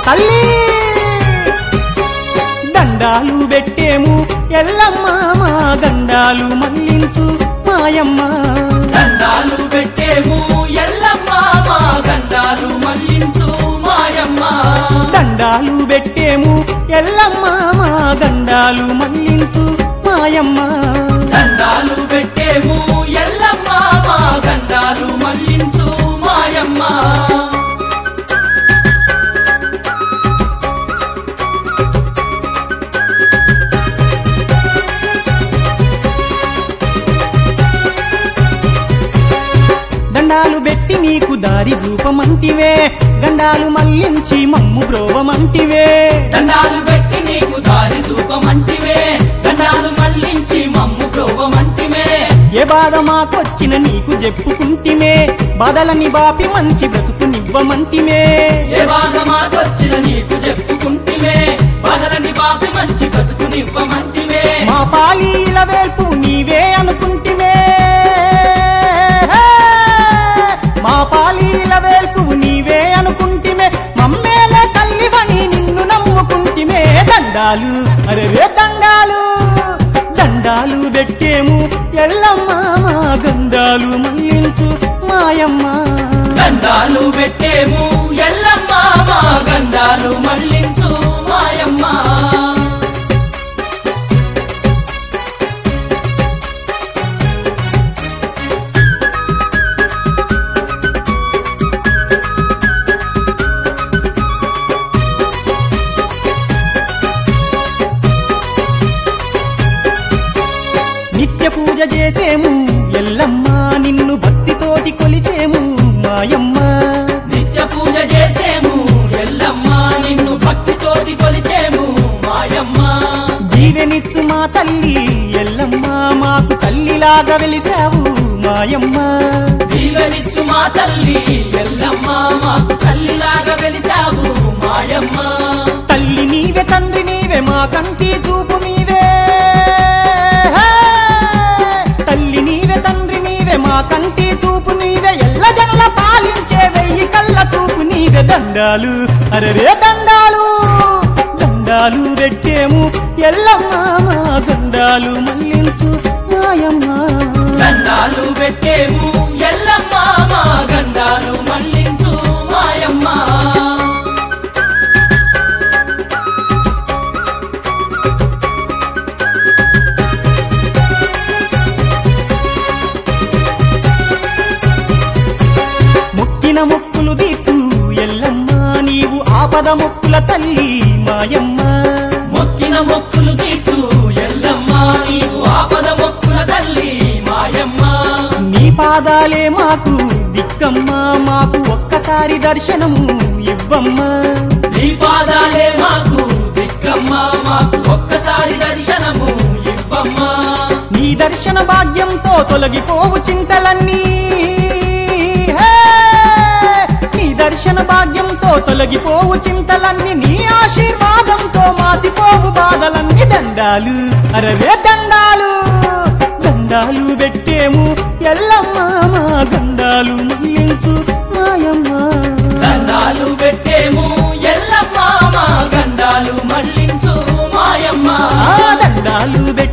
తల్లి దండాలు పెట్టేము ఎల్లమ్మ మా గండాలు మళ్ళించు మాయమ్మ దండాలు పెట్టేము ఎల్లమ్మ మా గండాలు మళ్ళించు మాయమ్మ దండాలు పెట్టేము ఎల్లమ్మ మా గండాలు మళ్ళించు మాయమ్మ దండాలు పెట్టేము ఎల్లమ్మ మా గండాలు మళ్ళించు మాయమ్మ దండాలు పెట్టి నీకు దారి చూపమంటివే గండాలు మళ్ళించి మమ్ము బ్రోవమంటివే దండాలు పెట్టి నీకు దారి చూపమంటివే దండాలు మళ్ళించి మమ్ము ప్రోవమంటివే ఏ బాధ మాకొచ్చిన నీకు చెప్పుకుంటిమే బాధలని బాపి మంచి బ్రతుకునివ్వమంటిమే ఏ బాధ మాకొచ్చిన నీకు చెప్పుకుంటివే బాధలని బాపి మంచి బతుకునివ్వమంటివే మా పాలీల వేల్పు నీవే అనుకుంటిమే మా పాలీల వేల్పు నీవే అనుకుంటిమే మమ్మేలే తల్లివని నిన్ను నమ్ముకుంటిమే దండాలు అరే దండాలు దండాలు పెట్టేము ఎల్లమ్మ మా గండాలు మళ్ళించు మాయమ్మ దండాలు పెట్టేము ఎల్లమ్మ మా గండాలు మళ్ళించు మాయమ్మ నిత్య పూజ చేసేము ఎల్లమ్మ నిన్ను భక్తితోటి కొలిచేము మాయమ్మ నిత్య పూజ చేసేము ఎల్లమ్మ నిన్ను భక్తితోటి కొలిచేము మాయమ్మ జీవెనిచ్చు మా తల్లి ఎల్లమ్మ మాకు తల్లిలాగా వెలిసావు మాయమ్మ దీవెనిచ్చు మా తల్లి ఎల్లమ్మ మాకు తల్లిలాగా వెలిసావు మాయమ్మ తల్లి నీవే తండ్రి నీవే మా కంటి చూపు నీవే తల్లి నీవే తండ్రి నీవే మా కంటి చూపు నీవే ఎల్ల జనుల పాలించే వెయ్యి కళ్ళ చూపు నీవే దండాలు అరరే దండాలు దండాలు పెట్టేము ఎల్లమ్మ మా గండాలు మళ్ళించు మాయమ్మ దండాలు పెట్టేము ఎల్లమ్మ మా గండాలు మళ్ళించు మాయమ్మ మొక్కిన మొక్కులు తీర్చు ఎల్లమ్మ నీవు ఆపద మొక్కుల తల్లి మాయమ్మ మొక్కిన మొక్కులు తీర్చు ఎల్లమ్మ నీవు ఆపద మొక్కుల తల్లి మాయమ్మ నీ పాదాలే మాకు దిక్కమ్మ మాకు ఒక్కసారి దర్శనము ఇవ్వమ్మ నీ పాదాలే మాకు దిక్కమ్మ మాకు ఒక్కసారి దర్శనము ఇవ్వమ్మ నీ దర్శన భాగ్యంతో తొలగిపోవు చింతలన్నీ హే! నీ దర్శన భాగ్యంతో తొలగిపోవు చింతలన్నీ నీ ఆశీర్వాదంతో మాసిపోవు బాధలన్నీ దండాలు అరవే దండాలు దండాలు పెట్టేము ఎల్లమ్మ మా గండాలు మళ్ళించు మాయమ్మ దండాలు పెట్టేము ఎల్లమ్మ మా గండాలు మళ్ళించు మాయమ్మ ఆ దండాలు